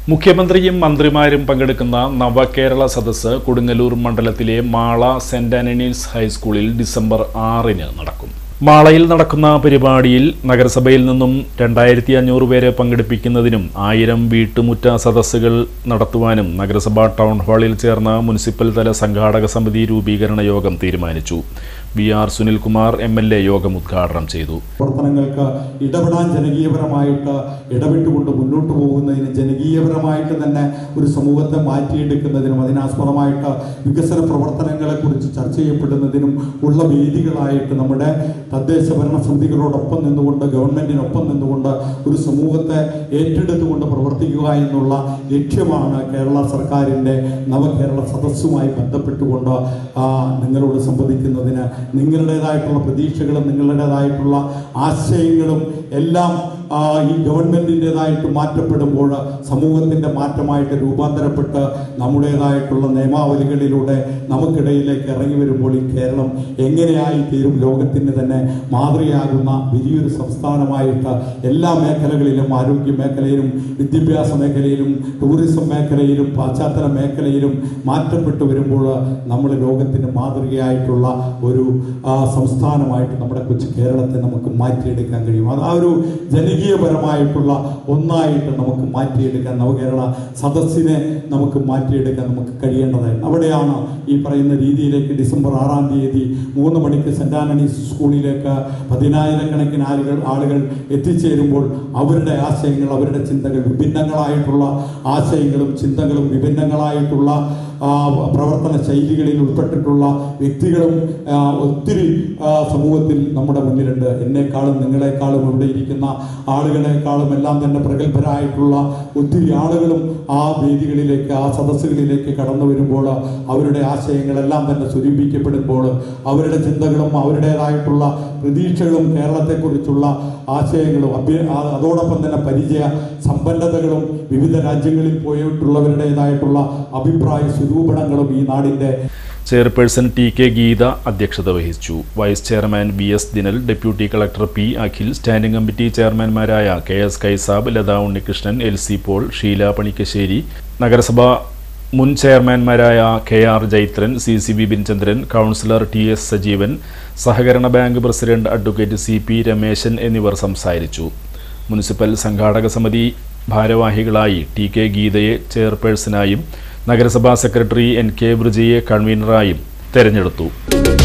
മുഖ്യമന്ത്രിയും മന്ത്രിമാരും പങ്കെടുക്കുന്ന നവകേരള സദസ്സ് കൊടുങ്ങല്ലൂർ മണ്ഡലത്തിലെ മാള സെന്റ് ആന്റണീസ് ഹൈസ്കൂളിൽ ഡിസംബർ ആറിന് നടക്കും മാളയിൽ നടക്കുന്ന പരിപാടിയിൽ നഗരസഭയിൽ നിന്നും രണ്ടായിരത്തി അഞ്ഞൂറ് പേരെ പങ്കെടുപ്പിക്കുന്നതിനും ആയിരം വീട്ടുമുറ്റ സദസ്സുകൾ നടത്തുവാനും നഗരസഭ ടൗൺ ഹാളിൽ ചേർന്ന മുനിസിപ്പൽ തല സംഘാടക സമിതി രൂപീകരണ യോഗം തീരുമാനിച്ചു V R Sunilkumar M L A യോഗം ഉദ്ഘാടനം ചെയ്തു പ്രവർത്തനങ്ങൾക്ക് ഇടപെടാൻ ജനകീയപരമായിട്ട് ഇടപെട്ടുകൊണ്ട് മുന്നോട്ട് പോകുന്നതിന് ജനകീയപരമായിട്ട് തന്നെ ഒരു സമൂഹത്തെ മാറ്റിയെടുക്കുന്നതിനും അതിനാസ്പദമായിട്ട് വികസന പ്രവർത്തനങ്ങളെ കുറിച്ച് ചർച്ച ചെയ്യപ്പെടുന്നതിനും ഉള്ള വേദികളായിട്ട് നമ്മുടെ തദ്ദേശ ഭരണ സമിതികളോടൊപ്പം നിന്നുകൊണ്ട് ഗവൺമെന്റിനൊപ്പം നിന്നുകൊണ്ട് ഒരു സമൂഹത്തെ ഏറ്റെടുത്തുകൊണ്ട് പ്രവർത്തിക്കുക എന്നുള്ള ലക്ഷ്യമാണ് കേരള സർക്കാരിൻ്റെ നവകേരള സദസ്സുമായി ബന്ധപ്പെട്ടുകൊണ്ട് ആ, നിങ്ങളോട് സംവദിക്കുന്നതിന് നിങ്ങളുടേതായിട്ടുള്ള പ്രതീക്ഷകളും നിങ്ങളുടേതായിട്ടുള്ള ആശയങ്ങളും എല്ലാം ആ, ഈ ഗവൺമെന്റിൻ്റെതായിട്ട് മാറ്റപ്പെടുമ്പോൾ സമൂഹത്തിൻ്റെ മാറ്റമായിട്ട് രൂപാന്തരപ്പെട്ട് നമ്മുടേതായിട്ടുള്ള നിയമാവലികളിലൂടെ നമുക്കിടയിലേക്ക് ഇറങ്ങി വരുമ്പോൾ ഈ കേരളം എങ്ങനെയായി തീരും ലോകത്തിന് തന്നെ മാതൃകയാകുന്ന വലിയൊരു സംസ്ഥാനമായിട്ട് എല്ലാ മേഖലകളിലും ആരോഗ്യ മേഖലയിലും വിദ്യാഭ്യാസ മേഖലയിലും ടൂറിസം മേഖലയിലും പാശ്ചാത്തല മേഖലയിലും മാറ്റപ്പെട്ടു വരുമ്പോൾ നമ്മൾ ലോകത്തിന് മാതൃകയായിട്ടുള്ള ഒരു ആ, സംസ്ഥാനമായിട്ട് നമ്മുടെ കൊച്ചു കേരളത്തെ നമുക്ക് മാറ്റിയെടുക്കാൻ കഴിയും അത് ആ ഒരു ജനകീയപരമായിട്ടുള്ള ഒന്നായിട്ട് നമുക്ക് മാറ്റിയെടുക്കാൻ നവകേരള സദസ്സിനെ നമുക്ക് മാറ്റിയെടുക്കാൻ നമുക്ക് കഴിയേണ്ടതായിരുന്നു അവിടെയാണ് ഈ പറയുന്ന രീതിയിലേക്ക് ഡിസംബർ ആറാം തീയതി മൂന്ന് മണിക്ക് സെന്റ് ആന്റണീസ് സ്കൂളിലേക്ക് പതിനായിരക്കണക്കിന് ആളുകൾ ആളുകൾ എത്തിച്ചേരുമ്പോൾ അവരുടെ ആശയങ്ങൾ അവരുടെ ചിന്തകൾ വിഭിന്നങ്ങളായിട്ടുള്ള ആശയങ്ങളും ചിന്തകളും വിഭിന്നങ്ങളായിട്ടുള്ള ആ, പ്രവർത്തന ശൈലികളിൽ ഉൾപ്പെട്ടിട്ടുള്ള വ്യക്തികളും ആ, ഒത്തിരി ആ, സമൂഹത്തിൽ നമ്മുടെ മുന്നിലുണ്ട് എന്നെക്കാളും നിങ്ങളെക്കാളും ഇവിടെ ഇരിക്കുന്ന ആളുകളെക്കാളും എല്ലാം തന്നെ പ്രഗത്ഭരായിട്ടുള്ള ഒത്തിരി ആളുകളും ആ വേദികളിലേക്ക് ആ സദസ്സുകളിലേക്ക് കടന്നു വരുമ്പോൾ അവരുടെ ആശയങ്ങളെല്ലാം തന്നെ സ്വരൂപിക്കപ്പെടുമ്പോൾ അവരുടെ ചിന്തകളും അവരുടേതായിട്ടുള്ള പ്രതീക്ഷകളും കേരളത്തെക്കുറിച്ചുള്ള ആശയങ്ങളും അഭ്യ ആ- അതോടൊപ്പം തന്നെ പരിചയ സമ്പന്നതകളും വിവിധ രാജ്യങ്ങളിൽ പോയിട്ടുള്ളവരുടേതായിട്ടുള്ള അഭിപ്രായ സ്വരൂപണങ്ങളും ഈ നാടിൻ്റെ ചെയർപേഴ്സൺ ടി കെ ഗീത അധ്യക്ഷത വഹിച്ചു vice chairman V S Dinal deputy collector P Akhil standing committee ചെയർമാൻമാരായ K S Kaisab Latha Unnikrishnan L C Paul Sheela Panikkassery നഗരസഭ മുൻ ചെയർമാൻമാരായ K R Jaithran C C Bipin Chandran councillor T S Sajeevan സഹകരണ bank president advocate C P Rameshan എന്നിവർ സംസാരിച്ചു മുനിസിപ്പൽ സംഘാടക സമിതി ഭാരവാഹികളായി ടി കെ ഗീതയെ ചെയർപേഴ്സണായും നഗരസഭാ സെക്രട്ടറി എൻ കെ ബ്രിജയെ കൺവീനറായും തെരഞ്ഞെടുത്തു